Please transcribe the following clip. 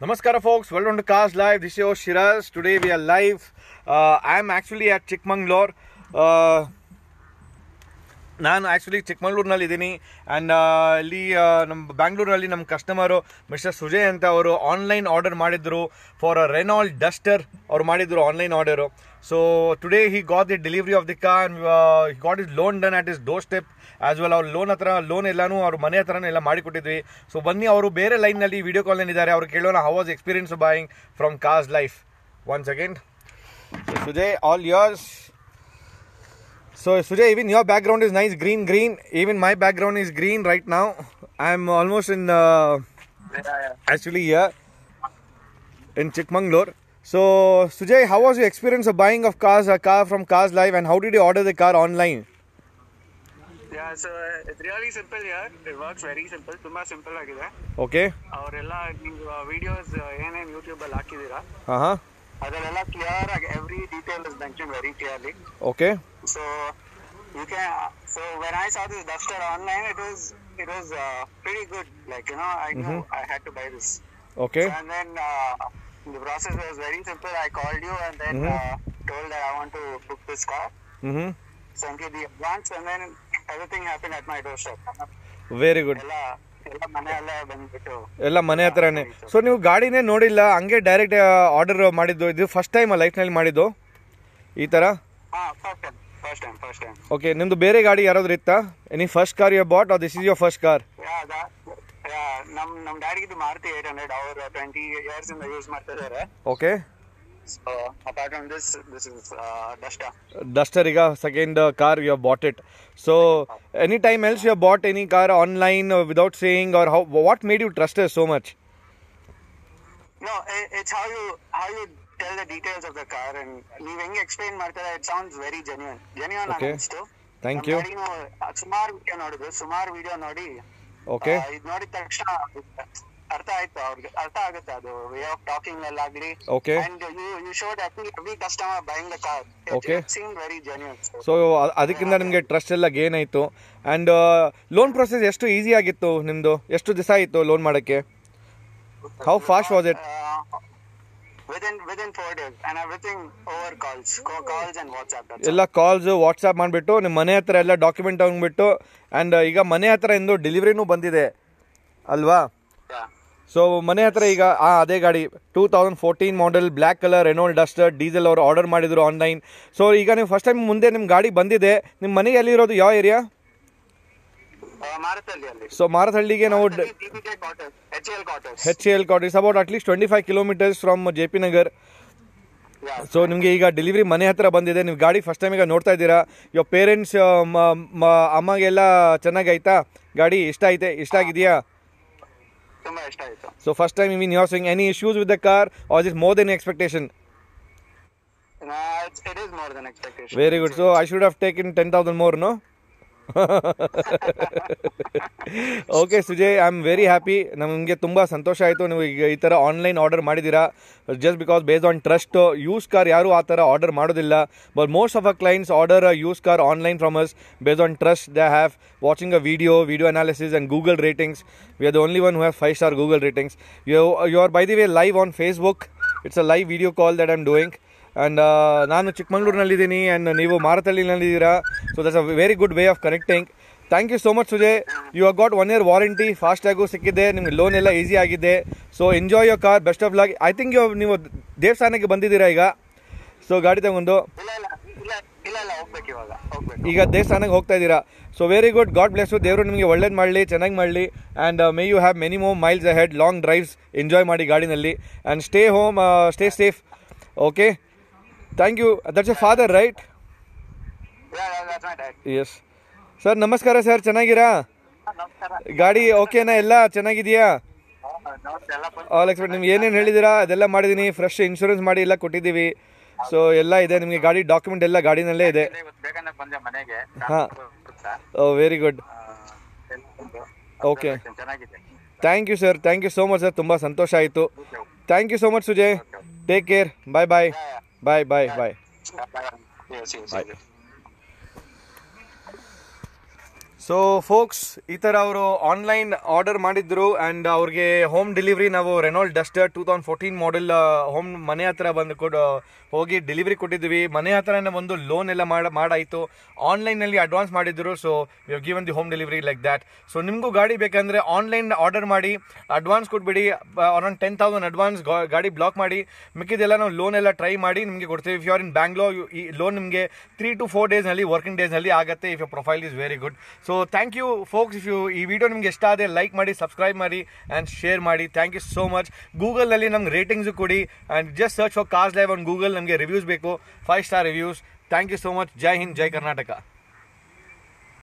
Namaskara, folks. Welcome to Cars Live. This is your Shiraz. Today we are live. Uh, I am actually at Chikmagalur. Uh, ನಾನು actually ಚಿಕ್ಕಮಂಗ್ಳೂರಿನಲ್ಲಿ ಇದ್ದೀನಿ and ಇಲ್ಲಿ ಆ, ನಮ್ಮ ಬ್ಯಾಂಗ್ಳೂರಿನಲ್ಲಿ ನಮ್ಮ customer mister Sujay ಅಂತ ಅವರು ಆನ್ಲೈನ್ ಆರ್ಡರ್ ಮಾಡಿದ್ರು ಫಾರ್ ಅ ರೆನಾಲ್ಡ್ ಡಸ್ಟರ್ ಅವ್ರು ಮಾಡಿದ್ರು online order so today he got the delivery of the car he got his loan done at his door step as well ಅವ್ರ ಲೋನ್ ಹತ್ರ loan ಎಲ್ಲಾನು ಅವ್ರ ಮನೆ ಹತ್ರನೇ ಎಲ್ಲ ಮಾಡಿಕೊಟ್ಟಿದ್ವಿ ಸೊ ಬನ್ನಿ ಅವರು ಬೇರೆ ಲೈನ್ನಲ್ಲಿ ವಿಡಿಯೋ ಕಾಲ್ನಲ್ಲಿ ಇದ್ದಾರೆ ಅವ್ರು ಕೇಳೋಣ how was experience buying from Cars Life one second Sujay all yours So Sujay, even your background is nice, green, green. Even my background is green right now. I'm almost in uh, actually here in Chikmagalur. So Sujay, how was your experience of buying of cars, a car from Cars Live, and how did you order the car online? Yeah, so uh, it's really simple here. It works very simple. ತುಂಬಾ simple ಆಗಿದೆ Okay. ಅವರೆಲ್ಲ ನೀವು videos ಏನೇನು YouTube ಅಲ್ಲಿ ಹಾಕಿದೀರಾ Uh huh. ಅದರಲ್ಲೆಲ್ಲ clear ಆಗಿ every detail is mention very clearly Okay. So you can so when I saw this Duster online it was it was very good like you know I know I had to buy this Okay. and then uh, the process was very simple. I called you and then uh, told that I want to book this car. Mm-hmm. Sent you the advance and then everything happened at my doorstep. Very good. ಎಲ್ಲ ಎಲ್ಲ ಮನೆಯಲ್ಲೇ ಬಂದ್ಬಿಟ್ಟು ಎಲ್ಲ ಮನೆ ಹತ್ರನೇ so ನೀವು ಗಾಡಿನೇ ನೋಡಿಲ್ಲ ಹಂಗೆ ಡೈರೆಕ್ಟ್ ಆರ್ಡರ್ ಮಾಡಿದ್ದು ಇದು ಫಸ್ಟ್ ಟೈಮ್ ಲೈಫ್ನಲ್ಲಿ ಮಾಡಿದ್ದು ಈ ಥರ ಹಾ first time first time first time okay ನಿಮ್ಮದು ಬೇರೆ ಗಾಡಿ ಯಾರಾದ್ರೂ ಇತ್ತಾ any first car you bought or this is your first car ನಮ್ ನಮ್ ಡ್ಯಾಡಿಗಿದ್ದು ಮಾರುತಿ ಏಟ್ ಹಂಡ್ರೆಡ್ ಅವ್ರು ಟ್ವೆಂಟಿ ಇಯರ್ಸ್ ಇಂದ ಯೂಸ್ ಮಾಡ್ತಾ ಇದಾರೆ okay so apart from this this is Duster Duster ಈಗ second car you bought it so any time else you bought any car online without saying or how what made you trust so much No, i- it's how you how you tell the details of the car and ನೀವ್ ಹೆಂಗ್ explain ಮಾಡ್ತಾರೆ it sounds very genuine genuine Okay. ಅನಿಸ್ತು thank you ಸುಮಾರು video ನೋಡಿದ್ರು ಸುಮಾರು video ನೋಡಿ okay ಆ, ಇದ್ ನೋಡಿದ ತಕ್ಷಣ ಅರ್ಥ ಆಯ್ತು ಅವ್ರಿಗೆ ಅರ್ಥ ಆಗುತ್ತೆ ಅದು ವೇ ಆಫ್ ಟಾಕಿಂಗ್ ಅಲ್ಲಾಗ್ಲಿ Okay. And you you showed every customer buying the car Okay. Seem very genuine so ಅದಕ್ಕಿಂತ ನಿಮಗೆ ಟ್ರಸ್ಟ್ ಎಲ್ಲ ಗೇನ್ ಆಯಿತು ಆ್ಯಂಡ್ ಲೋನ್ ಪ್ರೊಸೆಸ್ ಎಷ್ಟು ಈಸಿ ಆಗಿತ್ತು ನಿಮ್ಮದು ಎಷ್ಟು ದಿವಸ ಆಯಿತು ಲೋನ್ ಮಾಡೋಕ್ಕೆ how fast was it within within four days and everything over calls calls and WhatsApp ಎಲ್ಲ ಕಾಲ್ಸ್ ವಾಟ್ಸಾಪ್ ಮಾಡಿಬಿಟ್ಟು ನಿಮ್ಮ ಮನೆ ಹತ್ರ ಎಲ್ಲ ಡಾಕ್ಯುಮೆಂಟ್ ತಗೊಂಡ್ಬಿಟ್ಟು ಆ್ಯಂಡ್ ಈಗ ಮನೆ ಹತ್ರ ಇಂದು ಡೆಲಿವರಿನೂ ಬಂದಿದೆ ಅಲ್ವಾ ಸೊ ಮನೆ ಹತ್ರ ಈಗ ಆ ಅದೇ ಗಾಡಿ two thousand fourteen model black colour Renault Duster diesel ಅವರು ಆರ್ಡರ್ ಮಾಡಿದ್ರು ಆನ್ಲೈನ್ ಸೊ ಈಗ ನೀವು ಫಸ್ಟ್ ಟೈಮ್ ಮುಂದೆ ನಿಮ್ಮ ಗಾಡಿ ಬಂದಿದೆ ನಿಮ್ಮ ಮನೆ ಎಲ್ಲಿರೋದು ಯಾವ ಏರಿಯಾ ಮಾರುತಲ್ಲಿ ಅಲ್ಲಿ ಸೊ ಮಾರತಹಳ್ಳಿಗೆ ನಾವು H L quarters H L ಕಾಟ್ is about at least twenty five kilometres from J P Nagar so ನಿಮಗೆ ಈಗ ಡೆಲಿವರಿ ಮನೆ ಹತ್ರ ಬಂದಿದೆ ನೀವು ಗಾಡಿ ಫಸ್ಟ್ ಟೈಮ್ ಈಗ ನೋಡ್ತಾ ಇದ್ದೀರಾ ಯೋರ್ ಪೇರೆಂಟ್ಸ್ ಅಮ್ಮಗೆಲ್ಲ ಚೆನ್ನಾಗೈತಾ ಗಾಡಿ ಇಷ್ಟ ಐತೆ ಇಷ್ಟ ಆಗಿದೆಯಾ ತುಂಬಾ ಇಷ್ಟ ಆಯ್ತು so first time mean your ಸಿಂಗ್ any issues with the car or is more than expectation it is more than expectation very good so I should have taken ten thousand more no okay Sujay I am very happy ನಮಗೆ ತುಂಬ ಸಂತೋಷ ಆಯಿತು ನೀವು ಈಗ ಈ ಥರ online order ಮಾಡಿದ್ದೀರಾ just because based on trust use car ಯಾರು ಆ ಥರ ಆರ್ಡರ್ ಮಾಡೋದಿಲ್ಲ but most of a clients order use car online from us based on trust they have watching a video video analysis and Google ratings we are the only one who have five star Google ratings you you are by the way live on Facebook it's a live video call that I'm doing and ನಾನು ಚಿಕ್ಕಮಂಗ್ಳೂರಿನಲ್ಲಿದ್ದೀನಿ and ನೀವು ಮಾರತಳ್ಳಿನಲ್ಲಿದ್ದೀರಾ so that's a very good way of connecting thank you so much Sujay you have got one year warranty ಫಾಸ್ಟಾಗೂ ಸಿಕ್ಕಿದೆ ನಿಮ್ಗೆ loan ಎಲ್ಲ easy ಆಗಿದೆ so enjoy your car best of luck I think you ನೀವು ದೇವಸ್ಥಾನಕ್ಕೆ ಬಂದಿದ್ದೀರಾ ಈಗ ಸೊ ಗಾಡಿ ತಗೊಂಡು ಇಲ್ಲ ಇಲ್ಲ ಇಲ್ಲ ಇಲ್ಲ ಇಲ್ಲ ಹೋಗ್ಬೇಕು ಇವಾಗ ಹೋಗ್ಬೇಕು ಈಗ ದೇವಸ್ಥಾನಕ್ಕೆ ಹೋಗ್ತಾ ಇದ್ದೀರಾ so very good God bless ದೇವರು ನಿಮಗೆ ಒಳ್ಳೇದು ಮಾಡಲಿ ಚೆನ್ನಾಗಿ ಮಾಡಲಿ and may you have many more miles ahead long drives enjoy ಮಾಡಿ ಗಾಡಿನಲ್ಲಿ and stay home stay safe okay thank you that's a father right Yeah, yeah, that's my dad. Yes sir ನಮಸ್ಕಾರ sir ಚೆನ್ನಾಗಿರಾ ನಮಸ್ಕಾರ ಗಾಡಿ ಓಕೆನಾ ಎಲ್ಲ ಚೆನ್ನಾಗಿದೆಯಾ ನಮಸ್ತೆ ಎಲ್ಲ ಬಂದು ಆಲ್ ಎಕ್ಸ್ಪೆಕ್ಟ್ ನಿಮ್ಗೆ ಏನೇನು ಹೇಳಿದ್ದೀರಾ ಅದೆಲ್ಲ ಮಾಡಿದ್ದೀನಿ ಫ್ರೆಶ್ ಇನ್ಶೂರೆನ್ಸ್ ಮಾಡಿ ಎಲ್ಲ ಕೊಟ್ಟಿದ್ದೀವಿ ಸೊ ಎಲ್ಲ ಇದೆ ನಿಮಗೆ ಗಾಡಿ ಡಾಕ್ಯುಮೆಂಟ್ ಎಲ್ಲ ಗಾಡಿನಲ್ಲೇ ಇದೆ ಇವತ್ತು ಬೇಗನೆ ಬಂದೆ ಮನೆಗೆ ಹಾ. Oh very good Okay. ಚೆನ್ನಾಗಿದೆ thank you sir thank you so much sir ತುಂಬ ಸಂತೋಷ ಆಯಿತು thank you so much Sujay take care bye bye bye bye bye Yes, yes, Bye. yes. So folks ಈ ಥರ ಅವರು ಆನ್ಲೈನ್ ಆರ್ಡರ್ ಮಾಡಿದ್ರು and ಅವ್ರಿಗೆ home delivery ನಾವು Renault Duster two thousand fourteen model home ಮನೆ ಹತ್ರ ಬಂದು ಕೊಡು ಹೋಗಿ ಡೆಲಿವರಿ ಕೊಟ್ಟಿದ್ವಿ ಮನೆ ಹತ್ರನೇ ಒಂದು ಲೋನ್ ಎಲ್ಲ ಮಾಡ ಮಾಡಾಯಿತು ಆನ್ಲೈನಲ್ಲಿ ಅಡ್ವಾನ್ಸ್ ಮಾಡಿದ್ರು so we given the home delivery like that so ನಿಮಗೂ ಗಾಡಿ ಬೇಕಂದರೆ ಆನ್ಲೈನ್ ಆರ್ಡರ್ ಮಾಡಿ ಅಡ್ವಾನ್ಸ್ ಕೊಟ್ಬಿಡಿ ಅರೌಂಡ್ ಟೆನ್ ತೌಸಂಡ್ ಅಡ್ವಾನ್ಸ್ ಗಾಡಿ ಬ್ಲಾಕ್ ಮಾಡಿ ಮಿಕ್ಕಿದೆಲ್ಲ ನಾವು ಲೋನ್ ಎಲ್ಲ ಟ್ರೈ ಮಾಡಿ ನಿಮಗೆ ಕೊಡ್ತೀವಿ if you are in Bangalore ಈ ಲೋನ್ ನಿಮಗೆ ತ್ರೀ ಟು ಫೋರ್ ಡೇಸ್ನಲ್ಲಿ ವರ್ಕಿಂಗ್ ಡೇಸ್ನಲ್ಲಿ ಆಗುತ್ತೆ if you profile is very good so thank you folks if you ಈ ವಿಡಿಯೋ ನಿಮಗೆ ಇಷ್ಟ ಆದರೆ ಲೈಕ್ ಮಾಡಿ ಸಬ್ಸ್ಕ್ರೈಬ್ ಮಾಡಿ ಆ್ಯಂಡ್ ಶೇರ್ ಮಾಡಿ ಥ್ಯಾಂಕ್ ಯು ಸೋ ಮಚ್ ಗೂಗಲ್ನಲ್ಲಿ ನಮ್ಗೆ ರೇಟಿಂಗ್ಸು ಕೊಡಿ and just search for Cars Live on Google ನಮಗೆ ರಿವ್ಯೂಸ್ ಬೇಕು five star reviews thank you so much ಜೈ ಹಿಂದ್ ಜೈ ಕರ್ನಾಟಕ